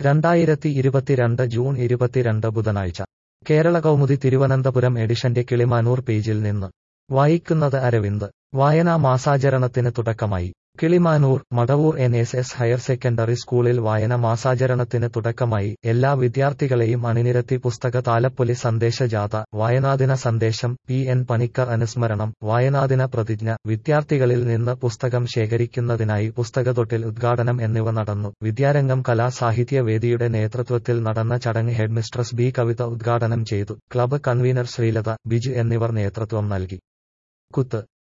രണ്ടായിരത്തി ഇരുപത്തിരണ്ട് ജൂൺ ഇരുപത്തിരണ്ട് ബുധനാഴ്ച കേരള കൗമുദി തിരുവനന്തപുരം എഡിഷന്റെ കിളിമാനൂർ പേജിൽ നിന്ന് വായിക്കുന്നത് അരവിന്ദ് വായനാ മാസാചരണത്തിന് തുടക്കമായി Kilimanoor Madavoor N S S higher secondary സ്കൂളിൽ വായന മാസാചരണത്തിന് തുടക്കമായി എല്ലാ വിദ്യാർത്ഥികളെയും അണിനിരത്തി പുസ്തക താലപ്പൊലി സന്ദേശജാഥ വായനാദിന സന്ദേശം പി എൻ പണിക്കർ അനുസ്മരണം വായനാദിന പ്രതിജ്ഞ വിദ്യാർത്ഥികളിൽ നിന്ന് പുസ്തകം ശേഖരിക്കുന്നതിനായി പുസ്തകത്തൊട്ടിൽ ഉദ്ഘാടനം എന്നിവ നടന്നു വിദ്യാരംഗം കലാ സാഹിത്യ വേദിയുടെ നേതൃത്വത്തിൽ നടന്ന ചടങ്ങ് ഹെഡ്മിസ്ട്രസ് ബി കവിത ഉദ്ഘാടനം ചെയ്തു ക്ലബ്ബ് കൺവീനർ ശ്രീലത ബിജു എന്നിവർ നേതൃത്വം നൽകി കുത്ത്